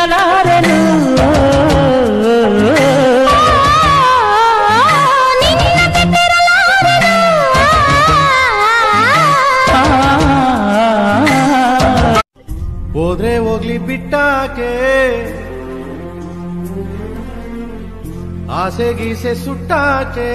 ಬಿಟ್ಟಿರಲಾರೆನು ಹೋದ್ರೆ ಹೋಗ್ಲಿ ಬಿಟ್ಟಾಕೆ ಆಸೆ ಗೀಸೆ ಸುಟ್ಟಾಕೆ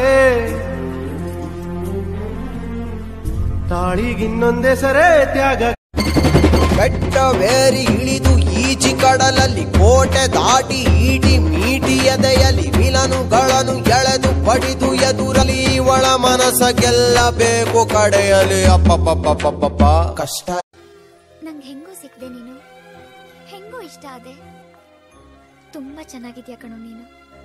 ತಾಳಿಗಿನ್ನೊಂದೇ ಸರೇ ತ್ಯಾಗ ಬೆಟ್ಟ ಬೇರಿ ಇಳಿದು ಈಜಿ ಕಡಲಲ್ಲಿ ಕೋಟೆ ದಾಟಿ ಈಟಿ ಮೀಟಿ ಎದೆಯಲ್ಲಿ ವಿಲನುಗಳನ್ನು ಎಳೆದು ಪಡಿದು ಎದುರಲಿ ಒಳ ಮನಸ ಗೆಲ್ಲಬೇಕು ಕಡೆಯಲ್ಲಿ ಅಪ್ಪಪ್ಪಪ್ಪಪ್ಪಪ್ಪ ಕಷ್ಟ ನಂಗೆ ಹೆಂಗೂ ಸಿಕ್ದೆ ನೀನು ಹೆಂಗೂ ಇಷ್ಟ ಆದೆ ತುಂಬಾ ಚೆನ್ನಾಗಿದ್ಯಾ ಕಣೋ ನೀನು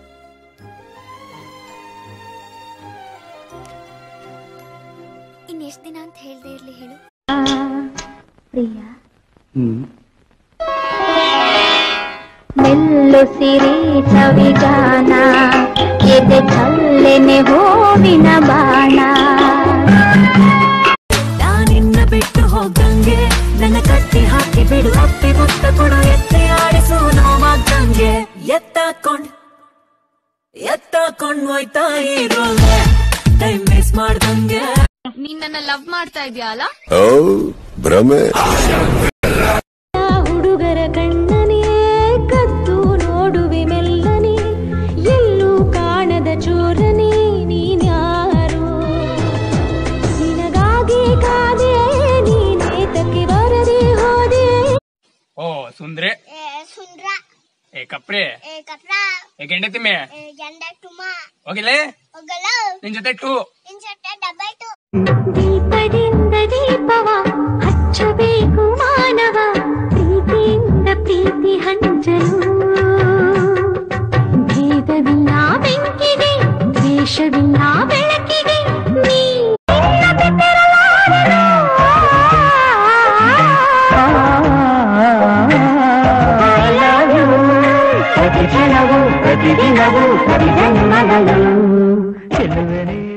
ಇನ್ನೆಷ್ಟು ದಿನ ಅಂತ ಹೇಳ್ದೆ ಇರ್ಲಿ ಹೇಳು ಪ್ರಿಯಾ ಮೆಲ್ಲುಸಿರಿ ಸವಿಗಾನ ಎದೆ ಚಲ್ಲೆನೆ ಹೂವಿನ ಬಾಣ ನಾನಿನ್ನ ಬಿಟ್ಟು ಹೋಗಂಗೆ ನನ್ನ ಕಟ್ಟಿ ಹಾಕಿ ಬಿಡು ಅಪ್ಪಿ ಮುತ್ತ ಕೊಡು ಎತ್ತಿ ಆಡಿಸು ನೋವಾಗಂಗೆ ಎತ್ತಾಕೊಂಡ್ ಎತ್ತಾಕೊಂಡ್ ಹೋಯ್ತಾ ಇರೋಂಗೆ ಟೈಮ್ ವೇಸ್ಟ್ ಮಾಡ್ದಂಗೆ ನೀನ್ ನನ್ನ ಲವ್ ಮಾಡ್ತಾ ಇದ್ಯಾ ಅಲ್ಲ ಹುಡುಗರ ಕಣ್ಣನೇ ಕದ್ದು ನೋಡುವೆ ಮೆಲ್ಲನೆ ಎಲ್ಲೂ ಕಾಣದ ಚೋರನೇ ನೀನ್ಯಾರು ನಿನಗಾಗಿ ಕಾದೆ ನೀನೇತಕ್ಕೆ ಬರದೆ ಹೋದೆ ಓ ಸುಂದ್ರೆ ಸುಂದ್ರ ಏ ಕಪ್ರಿ ಏ ಕಪ್ರ ಏ ಗೆಂಡತಿಮ್ಮೆ ಏ ಗಂಡ ಟುಮ ಹೋಗಿಲೆ ಹೋಗಲ್ಲ ನಿನ್ ಜೊತೆ ಟೂ ನಿನ್ ಜೊತೆ ಡಬ್ಬೈಟು ದೀಪದಿಂದ ದೀಪವ ಹಚ್ಚಬೇಕು ಮಾನವ ಪ್ರೀತಿಯಿಂದ ಪ್ರೀತಿ ಹಂಚಲು ಭೇದವಿಲ್ಲ ಬೆಂಕಿಗೆ ದ್ವೇಷವಿಲ್ಲ ಬೆಳಕಿಗೆ ನೀ ಪ್ರತಿ ಕ್ಷಣವೂ ಪ್ರತಿದಿನವೂ ಪ್ರತಿ ಜನ್ಮಗಳು ಚೆಲುವನೇ